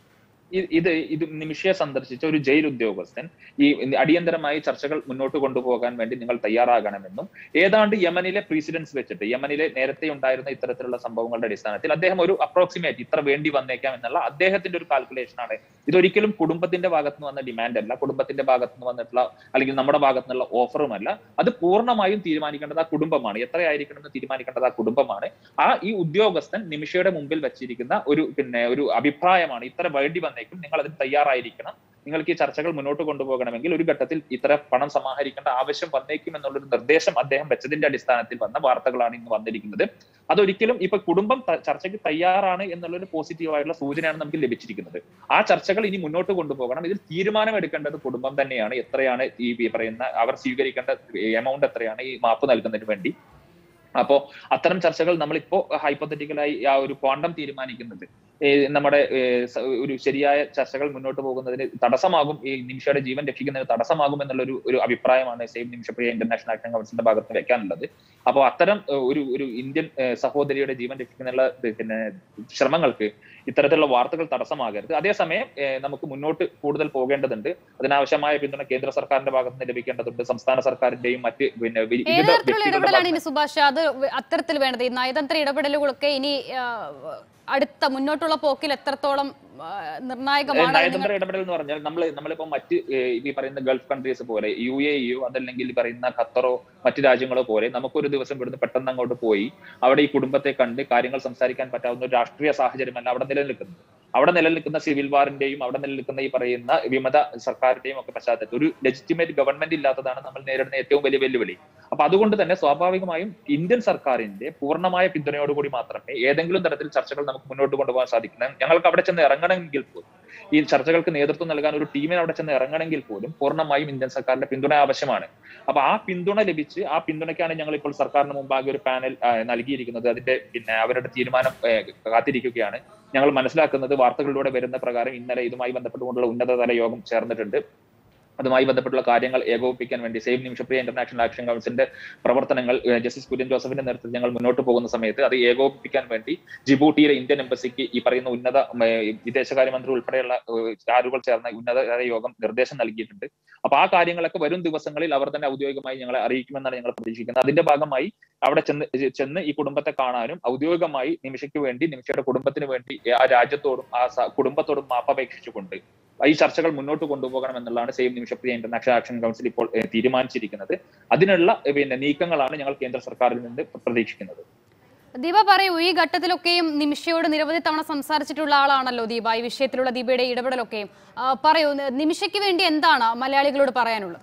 ഇ- ഇത് ഇത് നിമിഷയെ സന്ദർശിച്ച ഒരു ജയിൽ ഉദ്യോഗസ്ഥൻ ഈ അടിയന്തരമായി ചർച്ചകൾ മുന്നോട്ട് കൊണ്ടുപോകാൻ വേണ്ടി നിങ്ങൾ തയ്യാറാകണമെന്നും ഏതാണ്ട് യമനിലെ പ്രീസിഡൻസ് വെച്ചിട്ട് യമനിലെ നേരത്തെ ഉണ്ടായിരുന്ന ഇത്തരത്തിലുള്ള സംഭവങ്ങളുടെ അടിസ്ഥാനത്തിൽ അദ്ദേഹം ഒരു അപ്രോക്സിമേറ്റ് ഇത്ര വേണ്ടി വന്നേക്കാം എന്നുള്ള അദ്ദേഹത്തിന്റെ ഒരു കാൽക്കുലേഷൻ ആണ് ഇതൊരിക്കലും കുടുംബത്തിന്റെ ഭാഗത്ത് നിന്ന് വന്ന ഡിമാൻഡ് അല്ല കുടുംബത്തിന്റെ ഭാഗത്ത് നിന്ന് വന്നിട്ടുള്ള അല്ലെങ്കിൽ നമ്മുടെ ഭാഗത്ത് നിന്നുള്ള ഓഫറുമല്ല അത് പൂർണ്ണമായും തീരുമാനിക്കേണ്ടത് ആ കുടുംബമാണ് എത്രയായിരിക്കണം എന്ന് തീരുമാനിക്കേണ്ടത് ആ കുടുംബമാണ് ആ ഈ ഉദ്യോഗസ്ഥൻ നിമിഷയുടെ മുമ്പിൽ വെച്ചിരിക്കുന്ന ഒരു പിന്നെ ഒരു അഭിപ്രായമാണ് ഇത്ര വേണ്ടി വന്നേക്കും നിങ്ങൾ അതിന് തയ്യാറായിരിക്കണം നിങ്ങൾക്ക് ഈ ചർച്ചകൾ മുന്നോട്ട് കൊണ്ടുപോകണമെങ്കിൽ ഒരു ഘട്ടത്തിൽ ഇത്ര പണം സമാഹരിക്കേണ്ട ആവശ്യം വന്നേക്കും എന്നുള്ളൊരു നിർദ്ദേശം അദ്ദേഹം വെച്ചതിന്റെ അടിസ്ഥാനത്തിൽ വന്ന വാർത്തകളാണ് ഇന്ന് വന്നിരിക്കുന്നത് അതൊരിക്കലും ഇപ്പൊ കുടുംബം ത- ചർച്ചയ്ക്ക് തയ്യാറാണ് എന്നുള്ളൊരു പോസിറ്റീവായിട്ടുള്ള സൂചനയാണ് നമുക്ക് ലഭിച്ചിരിക്കുന്നത് ആ ചർച്ചകൾ ഇനി മുന്നോട്ട് കൊണ്ടുപോകണം ഇതിൽ തീരുമാനമെടുക്കേണ്ടത് കുടുംബം തന്നെയാണ് എത്രയാണ് ഈ ഈ പറയുന്ന അവർ സ്വീകരിക്കേണ്ട എമൗണ്ട് എത്രയാണ് ഈ മാപ്പ് നൽകുന്നതിന് വേണ്ടി അപ്പോ അത്തരം ചർച്ചകൾ നമ്മളിപ്പോ ഹൈപ്പത്തറ്റിക്കലായി ആ ഒരു ക്വാണ്ടം തീരുമാനിക്കുന്നത് ഏ, നമ്മുടെ ഏ, സ- ഒരു ശരിയായ ചർച്ചകൾ മുന്നോട്ട് പോകുന്നതിന് തടസ്സമാകും ഈ നിമിഷയുടെ ജീവൻ രക്ഷിക്കുന്നതിന് തടസ്സമാകും എന്നുള്ള ഒരു ഒരു അഭിപ്രായമാണ് സേവ് നിമിഷപ്രിയ ഇന്റർനാഷണൽ ആക്ഷൻ കൗൺസിലിന്റെ ഭാഗത്ത് വെക്കാനുള്ളത് അപ്പോൾ അത്തരം ഏ, ഒരു ഒരു ഇന്ത്യൻ ഏ, സഹോദരിയുടെ ജീവൻ രക്ഷിക്കുന്നതിനുള്ള ഏ, പിന്നെ ശ്രമങ്ങൾക്ക് ഇത്തരത്തിലുള്ള വാർത്തകൾ തടസ്സമാകരുത് അതേസമയം ഏ, നമുക്ക് മുന്നോട്ട് കൂടുതൽ പോകേണ്ടതുണ്ട് അതിനാവശ്യമായ പിന്തുണ കേന്ദ്ര സർക്കാരിന്റെ ഭാഗത്ത് നിന്ന് ലഭിക്കേണ്ടതുണ്ട് സംസ്ഥാന സർക്കാരിന്റെയും മറ്റ് പിന്നെ വി- ഏത് വിവിധ തരത്തിലുള്ള വ്യക്തികളുടെ ഇടപെടലാണ് ഭാഗത്ത് ഇനി സുഭാഷ് അത് വ- അത്തരത്തിൽ വേണ്ടത് ഈ നയതന്ത്ര ഇടപെടലുകളൊക്കെ ഇനി ആ, അടുത്ത മുന്നോട്ടുള്ള പോക്കിൽ എത്രത്തോളം ആ, നിർണായകമാണ് അത് നിങ്ങൾ- നയതന്ത്ര ഇടപെടൽ എന്ന് പറഞ്ഞാൽ നമ്മൾ നമ്മളിപ്പോ മറ്റ് ഏഹ്, ഈ പറയുന്ന ഗൾഫ് കൺട്രീസ് പോലെ യു എ ഇയോ അതല്ലെങ്കിൽ ഈ പറയുന്ന ഖത്തറോ മറ്റു രാജ്യങ്ങളോ പോലെ നമുക്കൊരു ദിവസം ഇവിടുന്ന് പെട്ടെന്ന് അങ്ങോട്ട് പോയി അവിടെ ഈ കുടുംബത്തെ കണ്ട് കാര്യങ്ങൾ സംസാരിക്കാൻ പറ്റാവുന്ന ഒരു രാഷ്ട്രീയ സാഹചര്യമല്ല അവിടെ നിലനിൽക്കുന്നത് അവിടെ നിലനിൽക്കുന്ന സിവിൽ വാറിന്റെയും അവിടെ നിലനിൽക്കുന്ന ഈ പറയുന്ന വിമത സർക്കാരിന്റെയും ഒക്കെ പശ്ചാത്തലത്തിൽ ഒരു ലെജിറ്റിമേറ്റ് ഗവൺമെന്റ് ഇല്ലാത്തതാണ് നമ്മൾ നേരിടുന്ന ഏറ്റവും വലിയ വെല്ലുവിളി അപ്പൊ അതുകൊണ്ട് തന്നെ സ്വാഭാവികമായും ഇന്ത്യൻ സർക്കാരിന്റെ പൂർണ്ണമായ പിന്തുണയോടുകൂടി മാത്രമേ ഏതെങ്കിലും തരത്തിൽ ചർച്ചകൾ നമുക്ക് മുന്നോട്ട് കൊണ്ടുപോകാൻ സാധിക്കുന്നത് ഞങ്ങൾക്ക് അവിടെ ചെന്ന് ഇറങ്ങണമെങ്കിൽ പോലും ഈ ചർച്ചകൾക്ക് നേതൃത്വം നൽകാൻ ഒരു ടീമിന് അവിടെ ചെന്ന് ഇറങ്ങണമെങ്കിൽ പോലും പൂർണ്ണമായും ഇന്ത്യൻ സർക്കാരിന്റെ പിന്തുണ ആവശ്യമാണ് അപ്പൊ ആ പിന്തുണ ലഭിച്ച് ആ പിന്തുണയ്ക്കാണ് ഞങ്ങൾ ഇപ്പോൾ സർക്കാരിന് മുമ്പാകെ ഒരു പാനൽ ആ, നൽകിയിരിക്കുന്നത് അതിന്റെ പിന്നെ അവരുടെ തീരുമാനം ഏ, കാത്തിരിക്കുകയാണ് ഞങ്ങൾ മനസ്സിലാക്കുന്നത് വാർത്തകളിലൂടെ വരുന്ന പ്രകാരം ഇന്നലെ ഇതുമായി ബന്ധപ്പെട്ടുകൊണ്ടുള്ള ഉന്നതതല യോഗം ചേർന്നിട്ടുണ്ട് അതുമായി ബന്ധപ്പെട്ടുള്ള കാര്യങ്ങൾ ഏകോപിപ്പിക്കാൻ വേണ്ടി സേവ് നിമിഷപ്രിയ ഇന്റർനാഷണൽ ആക്ഷൻ കൗൺസിലിന്റെ പ്രവർത്തനങ്ങൾ ഏഹ്, ജസ്റ്റിസ് കുര്യൻ ജോസഫിന്റെ നേതൃത്വത്തിൽ ഞങ്ങൾ മുന്നോട്ട് പോകുന്ന സമയത്ത് അത് ഏകോപിപ്പിക്കാൻ വേണ്ടി ജിബൂട്ടിയിലെ ഇന്ത്യൻ എംബസിക്ക് ഈ പറയുന്ന ഉന്നത ഉം, ഏഹ്, വിദേശകാര്യമന്ത്രി ഉൾപ്പെടെയുള്ള ഏഹ്, ആളുകൾ ചേർന്ന ഉന്നത യോഗം നിർദ്ദേശം നൽകിയിട്ടുണ്ട് അപ്പൊ ആ കാര്യങ്ങളൊക്കെ വരും ദിവസങ്ങളിൽ അവർ തന്നെ ഔദ്യോഗികമായി ഞങ്ങളെ അറിയിക്കുമെന്നാണ് ഞങ്ങൾ പ്രതീക്ഷിക്കുന്നത് അതിന്റെ ഭാഗമായി അവിടെ ചെന്ന് ചെന്ന് ഈ കുടുംബത്തെ കാണാനും ഔദ്യോഗികമായി നിമിഷയ്ക്ക് വേണ്ടി നിമിഷയുടെ കുടുംബത്തിന് വേണ്ടി ആ രാജ്യത്തോടും ആ സ- കുടുംബത്തോടും മാപ്പപേക്ഷിച്ചുകൊണ്ട് ഈ ചർച്ചകൾ മുന്നോട്ട് കൊണ്ടുപോകണം എന്നുള്ളതാണ് save Nimishapriya international action council ഇപ്പോൾ ഏഹ്, തീരുമാനിച്ചിരിക്കുന്നത് അതിനുള്ള ഏഹ്, പിന്നെ നീക്കങ്ങളാണ് ഞങ്ങൾ കേന്ദ്ര സർക്കാരിൽ നിന്ന് പ്രതീക്ഷിക്കുന്നത് ദീപ പറയൂ ഈ ഘട്ടത്തിലൊക്കെയും നിമിഷയോട് നിരവധി തവണ സംസാരിച്ചിട്ടുള്ള ആളാണല്ലോ ദീപ ഈ വിഷയത്തിലുള്ള ദീപയുടെ ഇടപെടലൊക്കെയും ആ, പറയൂ ന- നിമിഷയ്ക്ക് വേണ്ടി എന്താണ് മലയാളികളോട് പറയാനുള്ളത്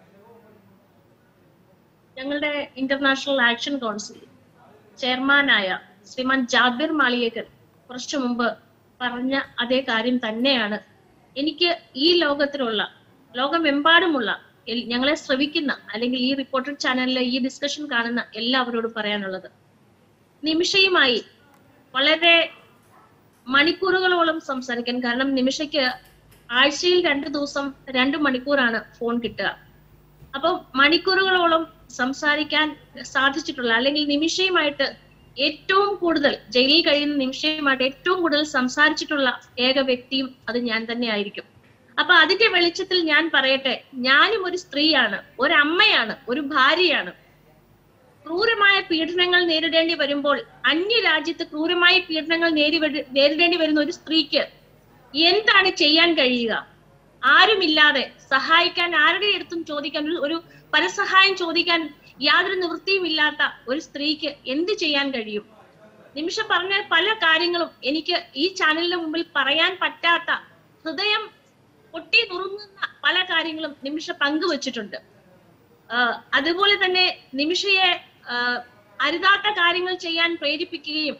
ഞങ്ങളുടെ ഇന്റർനാഷണൽ ആക്ഷൻ കൗൺസിൽ ചെയർമാനായ ശ്രീമാൻ ജാബിർ മാളിയേക്കർ കുറച്ചു മുമ്പ് പറഞ്ഞ അതേ കാര്യം തന്നെയാണ് എനിക്ക് ഈ ലോകത്തിലുള്ള ലോകമെമ്പാടുമുള്ള എൽ- ഞങ്ങളെ ശ്രവിക്കുന്ന അല്ലെങ്കിൽ ഈ റിപ്പോർട്ടർ ചാനലിലെ ഈ ഡിസ്കഷൻ കാണുന്ന എല്ലാവരോടും പറയാനുള്ളത് നിമിഷയുമായി വളരെ മണിക്കൂറുകളോളം സംസാരിക്കാൻ കാരണം നിമിഷയ്ക്ക് ആഴ്ചയിൽ രണ്ട് ദിവസം രണ്ട് മണിക്കൂറാണ് ഫോൺ കിട്ടുക അപ്പം മണിക്കൂറുകളോളം സംസാരിക്കാൻ സാധിച്ചിട്ടുള്ള അല്ലെങ്കിൽ നിമിഷയുമായിട്ട് ഏറ്റവും കൂടുതൽ ജയിലിൽ കഴിയുന്ന നിമിഷയുമായിട്ട് ഏറ്റവും കൂടുതൽ സംസാരിച്ചിട്ടുള്ള ഏക വ്യക്തിയും അത് ഞാൻ തന്നെ ആയിരിക്കും അപ്പൊ അതിന്റെ വെളിച്ചത്തിൽ ഞാൻ പറയട്ടെ ഞാനും ഒരു സ്ത്രീയാണ് ഒരു അമ്മയാണ് ഒരു ഭാര്യയാണ് ക്രൂരമായ പീഡനങ്ങൾ നേരിടേണ്ടി വരുമ്പോൾ അന്യ രാജ്യത്ത് ക്രൂരമായ പീഡനങ്ങൾ നേരി നേരിടേണ്ടി വരുന്ന ഒരു സ്ത്രീക്ക് എന്താണ് ചെയ്യാൻ കഴിയുക ആരുമില്ലാതെ സഹായിക്കാൻ ആരുടെ അടുത്തും ചോദിക്കാൻ ഒരു- ഒരു പരസഹായം ചോദിക്കാൻ യാതൊരു നിവൃത്തിയും ഇല്ലാത്ത ഒരു സ്ത്രീക്ക് എന്ത് ചെയ്യാൻ കഴിയും നിമിഷ പറഞ്ഞ പല കാര്യങ്ങളും എനിക്ക് ഈ ചാനലിന് മുമ്പിൽ പറയാൻ പറ്റാത്ത ഹൃദയം പൊട്ടി നുറുങ്ങുന്ന പല കാര്യങ്ങളും നിമിഷ പങ്കുവച്ചിട്ടുണ്ട് ആഹ് അതുപോലെ തന്നെ നിമിഷയെ ആഹ് അരുതാത്ത കാര്യങ്ങൾ ചെയ്യാൻ പ്രേരിപ്പിക്കുകയും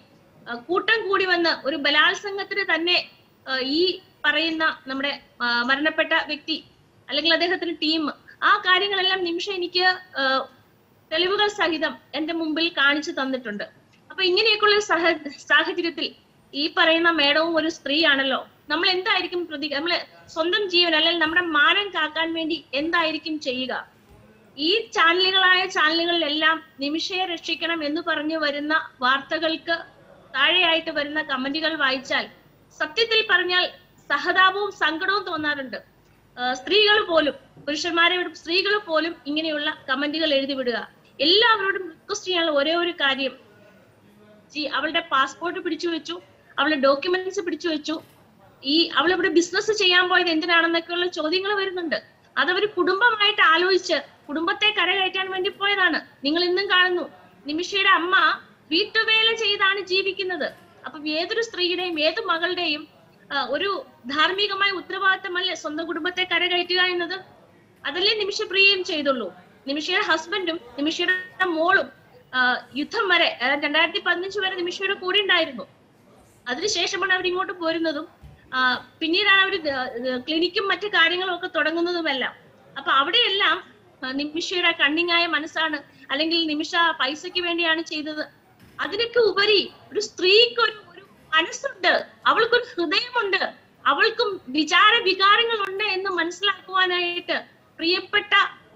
ആ, കൂട്ടം കൂടി വന്ന് ഒരു ബലാത്സംഗത്തിന് തന്നെ ആ, ഈ പറയുന്ന നമ്മുടെ ആ, മരണപ്പെട്ട വ്യക്തി അല്ലെങ്കിൽ അദ്ദേഹത്തിന്റെ ടീം ആ കാര്യങ്ങളെല്ലാം നിമിഷം എനിക്ക് ആ, തെളിവുകൾ സഹിതം എന്റെ മുമ്പിൽ കാണിച്ചു തന്നിട്ടുണ്ട് അപ്പൊ ഇങ്ങനെയൊക്കെയുള്ള ഒരു സഹ സാഹചര്യത്തിൽ ഈ പറയുന്ന മേഡവും ഒരു സ്ത്രീയാണല്ലോ നമ്മൾ എന്തായിരിക്കും പ്രതി നമ്മളെ സ്വന്തം ജീവൻ അല്ലെങ്കിൽ നമ്മുടെ മാനം കാക്കാൻ വേണ്ടി എന്തായിരിക്കും ചെയ്യുക ഈ ചാനലുകളായ ചാനലുകളിലെല്ലാം നിമിഷയെ രക്ഷിക്കണം എന്ന് പറഞ്ഞു വരുന്ന വാർത്തകൾക്ക് താഴെയായിട്ട് വരുന്ന കമന്റുകൾ വായിച്ചാൽ സത്യത്തിൽ പറഞ്ഞാൽ സഹതാപവും സങ്കടവും തോന്നാറുണ്ട് സ്ത്രീകൾ പോലും പുരുഷന്മാരെ വിട്ട് സ്ത്രീകൾ പോലും ഇങ്ങനെയുള്ള കമന്റുകൾ എഴുതി വിടുക എല്ലാവരോടും റിക്വസ്റ്റ് ചെയ്യാനുള്ള ഒരേ ഒരു കാര്യം ജി- അവളുടെ പാസ്പോർട്ട് പിടിച്ചു വെച്ചു അവളുടെ ഡോക്യുമെന്റ്സ് പിടിച്ചു വെച്ചു ഈ അവൾ ഇവിടെ ബിസിനസ് ചെയ്യാൻ പോയത് എന്തിനാണെന്നൊക്കെയുള്ള ചോദ്യങ്ങൾ വരുന്നുണ്ട് അതവർ കുടുംബമായിട്ട് ആലോചിച്ച് കുടുംബത്തെ കരകയറ്റാൻ വേണ്ടി പോയതാണ് നിങ്ങൾ ഇന്നും കാണുന്നു നിമിഷയുടെ അമ്മ വീട്ടുവേല ചെയ്താണ് ജീവിക്കുന്നത് അപ്പൊ ഏതൊരു സ്ത്രീയുടെയും ഏത് മകളുടെയും ആ, ഒരു ധാർമ്മികമായ ഉത്തരവാദിത്തമല്ലേ സ്വന്തം കുടുംബത്തെ കരകയറ്റുക എന്നത് അതല്ലേ നിമിഷപ്രിയയും ചെയ്തുള്ളൂ നിമിഷയുടെ ഹസ്ബൻഡും നിമിഷയുടെ മോളും ആ, യുദ്ധം വരെ അതായത് രണ്ടായിരത്തി പതിനഞ്ച് വരെ നിമിഷയുടെ കൂടെ ഉണ്ടായിരുന്നു അതിനുശേഷമാണ് അവർ ഇങ്ങോട്ട് പോരുന്നതും ആ, പിന്നീടാണ് അവർ ക്ലിനിക്കും മറ്റു കാര്യങ്ങളും ഒക്കെ തുടങ്ങുന്നതുമെല്ലാം അപ്പൊ അവിടെയെല്ലാം ആ, നിമിഷയുടെ കണ്ണിങ്ങായ മനസ്സാണ് അല്ലെങ്കിൽ നിമിഷ പൈസയ്ക്ക് വേണ്ടിയാണ് ചെയ്തത് അതിനൊക്കെ ഉപരി ഒരു സ്ത്രീക്ക് ഒരു ഒരു മനസ്സുണ്ട് അവൾക്കൊരു ഹൃദയമുണ്ട് അവൾക്കും വിചാര വികാരങ്ങളുണ്ട് എന്ന് മനസ്സിലാക്കുവാനായിട്ട് പ്രിയപ്പെട്ട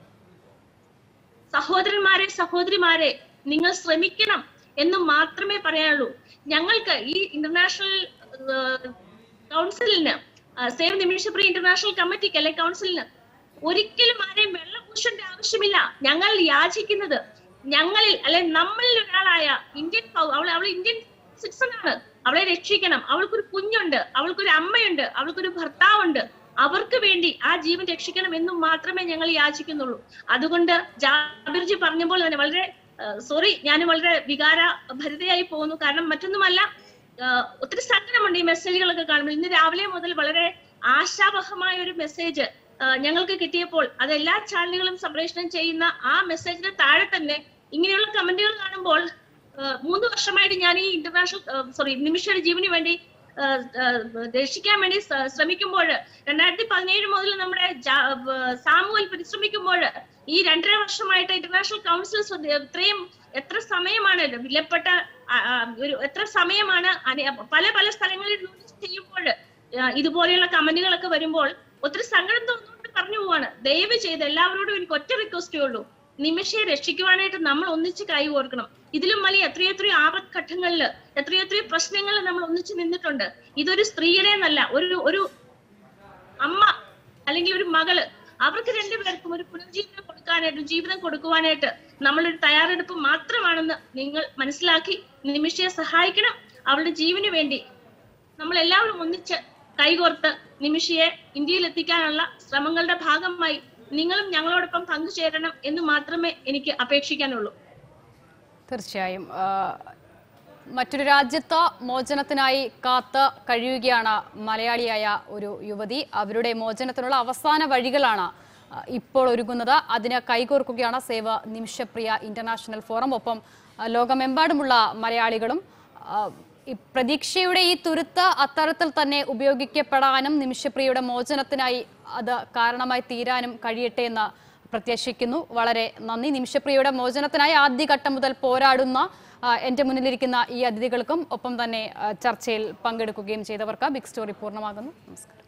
സഹോദരന്മാരെ സഹോദരിമാരെ നിങ്ങൾ ശ്രമിക്കണം എന്ന് മാത്രമേ പറയാനുള്ളൂ ഞങ്ങൾക്ക് ഈ ഇന്റർനാഷണൽ കൗൺസിലിന് സേവ് നിമിഷപ്രിയ ഇന്റർനാഷണൽ കമ്മിറ്റിക്ക് അല്ലെ കൗൺസിലിന് ഒരിക്കലും ആരെയും വെള്ളപൂശേണ്ട ആവശ്യമില്ല ഞങ്ങൾ യാചിക്കുന്നത് ഞങ്ങളിൽ അല്ലെ നമ്മളിൽ ഒരാളായ ഇന്ത്യൻ പൗ- അവൾ അവൾ ഇന്ത്യൻ സിറ്റിസൺ ആണ് അവളെ രക്ഷിക്കണം അവൾക്കൊരു കുഞ്ഞുണ്ട് അവൾക്കൊരു അമ്മയുണ്ട് അവൾക്കൊരു ഭർത്താവുണ്ട് അവർക്ക് വേണ്ടി ആ ജീവൻ രക്ഷിക്കണം എന്നും മാത്രമേ ഞങ്ങൾ യാചിക്കുന്നുള്ളൂ അതുകൊണ്ട് ജാബിർജി പറഞ്ഞ പോലെ തന്നെ വളരെ സോറി ഞാൻ വളരെ വികാര ഭരിതയായി പോകുന്നു കാരണം മറ്റൊന്നുമല്ല ആ, ഒത്തിരി സങ്കടമുണ്ട് ഈ മെസ്സേജുകളൊക്കെ കാണുമ്പോൾ ഇന്ന് രാവിലെ മുതൽ വളരെ ആശാവഹമായ ഒരു മെസ്സേജ് ഞങ്ങൾക്ക് കിട്ടിയപ്പോൾ അത് എല്ലാ ചാനലുകളും സംപ്രേഷണം ചെയ്യുന്ന ആ മെസ്സേജിന് താഴെ തന്നെ ഇങ്ങനെയുള്ള കമന്റുകൾ കാണുമ്പോൾ ആ, മൂന്ന് വർഷമായിട്ട് ഞാൻ ഈ ഇന്റർനാഷണൽ സോറി നിമിഷയുടെ ജീവന് വേണ്ടി ആ, ആ, രക്ഷിക്കാൻ വേണ്ടി സ- ശ്രമിക്കുമ്പോൾ രണ്ടായിരത്തി പതിനേഴ് മുതൽ നമ്മുടെ ജാ- ആ, സാമുവൽ പരിശ്രമിക്കുമ്പോൾ ഈ രണ്ടര വർഷമായിട്ട് ഇന്റർനാഷണൽ കൗൺസിൽ ശ്രദ്ധ- ഇത്രയും എത്ര സമയമാണ് വിലപ്പെട്ട ആ, ആ, ഒരു എത്ര സമയമാണ് അനെ- പല പല സ്ഥലങ്ങളിൽ നോട്ടീസ് ചെയ്യുമ്പോൾ ആ, ഇതുപോലെയുള്ള കമന്റുകളൊക്കെ വരുമ്പോൾ ഒത്തിരി സങ്കടം തോന്നുകൊണ്ട് പറഞ്ഞു പോവാണ് ദയവ് ചെയ്ത് എല്ലാവരോടും എനിക്ക് ഒറ്റ റിക്വസ്റ്റേ ഉള്ളൂ നിമിഷയെ രക്ഷിക്കുവാനായിട്ട് നമ്മൾ ഒന്നിച്ച് കൈ കോർക്കണം ഇതിലും വലിയ എത്രയോ എത്രയോ ആപത്ഘട്ടങ്ങളിൽ എത്രയോ എത്രയോ പ്രശ്നങ്ങളിൽ നമ്മൾ ഒന്നിച്ച് നിന്നിട്ടുണ്ട് ഇതൊരു സ്ത്രീയുടെ എന്നല്ല ഒരു ഒരു അമ്മ അല്ലെങ്കിൽ ഒരു മകള് അവർക്ക് രണ്ടുപേർക്കും ഒരു പുനർജീവനം കൊടുക്കാനായിട്ട് ജീവിതം കൊടുക്കുവാനായിട്ട് നമ്മളൊരു തയ്യാറെടുപ്പ് മാത്രമാണെന്ന് നിങ്ങൾ മനസ്സിലാക്കി നിമിഷയെ സഹായിക്കണം അവളുടെ ജീവന് വേണ്ടി നമ്മൾ എല്ലാവരും ഒന്നിച്ച് കൈകോർത്ത് നിമിഷയെ ഇന്ത്യയിൽ എത്തിക്കാനുള്ള ശ്രമങ്ങളുടെ ഭാഗമായി നിങ്ങളും ഞങ്ങളോടൊപ്പം പങ്കുചേരണം എന്ന് മാത്രമേ എനിക്ക് അപേക്ഷിക്കാനുള്ളൂ തീർച്ചയായും ആ, മറ്റൊരു രാജ്യത്ത് മോചനത്തിനായി കാത്ത് കഴിയുകയാണ് മലയാളിയായ ഒരു യുവതി അവരുടെ മോചനത്തിനുള്ള അവസാന വഴികളാണ് ആ, ഇപ്പോൾ ഒരുങ്ങുന്നത് അതിന് കൈകോർക്കുകയാണ് സേവ നിമിഷപ്രിയ ഇന്റർനാഷണൽ ഫോറം ഒപ്പം ആ, ലോകമെമ്പാടുമുള്ള മലയാളികളും ആ, ഈ പ്രതീക്ഷയുടെ ഈ തുരുത്ത് അത്തരത്തിൽ തന്നെ ഉപയോഗിക്കപ്പെടാനും നിമിഷപ്രിയയുടെ മോചനത്തിനായി അത് കാരണമായി തീരാനും കഴിയട്ടെ എന്ന് പ്രത്യാശിക്കുന്നു വളരെ നന്ദി നിമിഷപ്രിയയുടെ മോചനത്തിനായി ആദ്യഘട്ടം മുതൽ പോരാടുന്ന ആ, എന്റെ മുന്നിലിരിക്കുന്ന ഈ അതിഥികൾക്കും ഒപ്പം തന്നെ ആ, ചർച്ചയിൽ പങ്കെടുക്കുകയും ചെയ്തവർക്ക് ബിഗ് സ്റ്റോറി പൂർണ്ണമാകുന്നു നമസ്കാരം